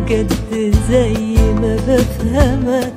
بجد زي ما بفهمك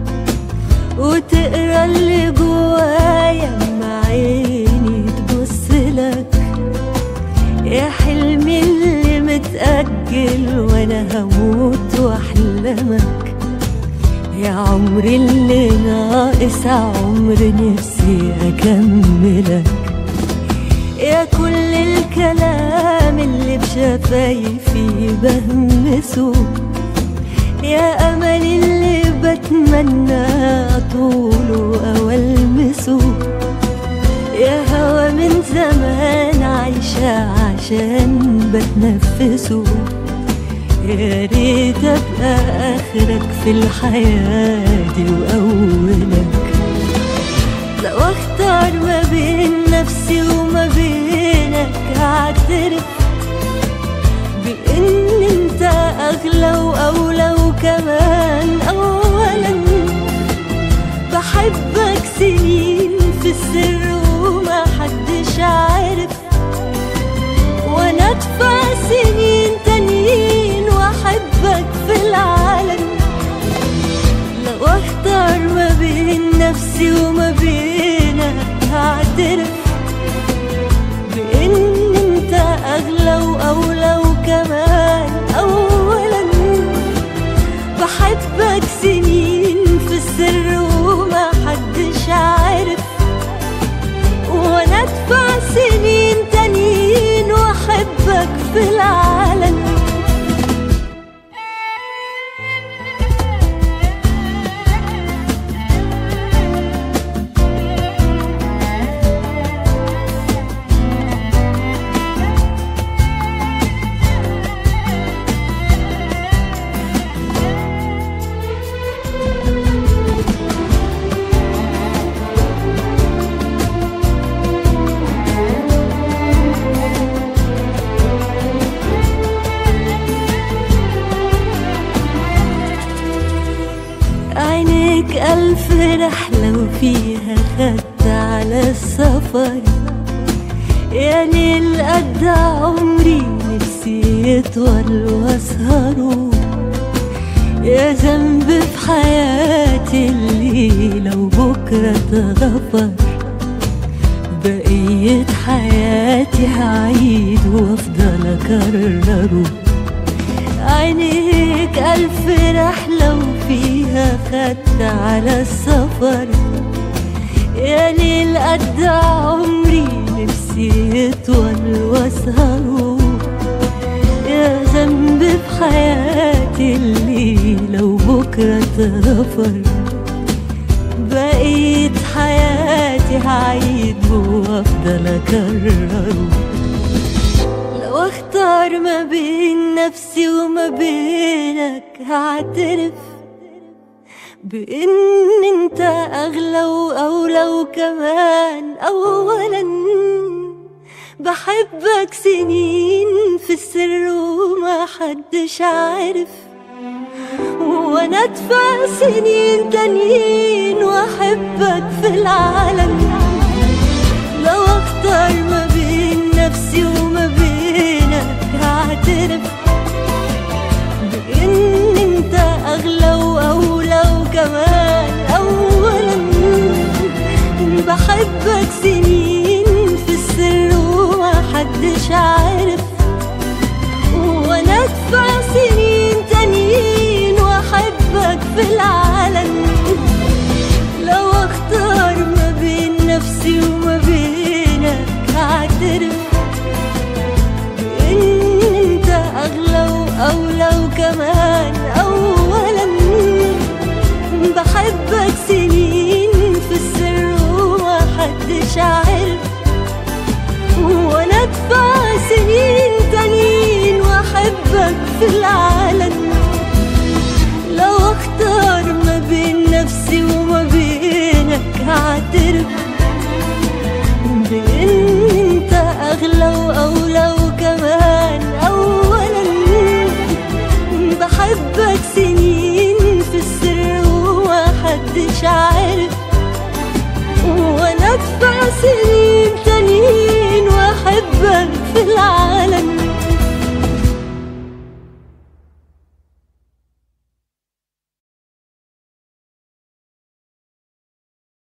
وتقرا اللي جوايا مع عيني تبص لك يا حلمي اللي متأجل وانا هموت واحلمك يا عمري اللي ناقص عمر نفسي اكملك يا كل الكلام اللي بشفايفي بهمسه يا امل اللي بتمنى طوله او المسه يا هوا من زمان عايشة عشان بتنفسه يا ريت ابقى اخرك في الحياة دي واولك لو اختار ما بين نفسي وما بينك هعترف بان انت اغلى واولى وكمان اولا بحبك سنين في السر وما حدش عارف وانا ادفع سنين تانيين واحبك في العالم لو اختار ما بين نفسي وما بينك هعترف بان انت اغلى واولى وكمان اولا بحبك سنين في السر وما حدش عارف وانا ادفع سنين تانيين واحبك في العالم عينيك ألف رحلة وفيها خدت على السفر يا ليل قد عمري نفسي يطول واسهره يا ذنب في حياتي اللي لو بكرة تغفر بقية حياتي هعيد وافضل اكرره عينيك ألف رحلة وفيها خدت على السفر يا ليل قد عمري نفسي يطول واسهره يا ذنب في حياتي اللي لو بكرة تغفر بقيت حياتي هعيد وافضل اكرره لو اختار ما بين نفسي وما بينك هعترف بان انت اغلى واولى وكمان اولا بحبك سنين في السر وما حدش عارف وانا ادفع سنين تانيين واحبك في العالم لو اختار ما بين نفسي وما بينك هعترف بان انت اغلى واولى وكمان اولا بحبك سنين في السر وما حدش عارف وانا ادفع سنين تانيين واحبك في العالم لو اختار ما بين نفسي وما بينك هعترف بان انت اغلى واولى وكمان اولا بحبك سنين في السر وما حدش عارف وانا ادفع سنين تانيين واحبك في العالم لو اختار ما بين نفسي وما بينك هعترف بان انت اغلى واولى وكمان اولا بحبك سنين في السر وما حدش عارف وانا ادفع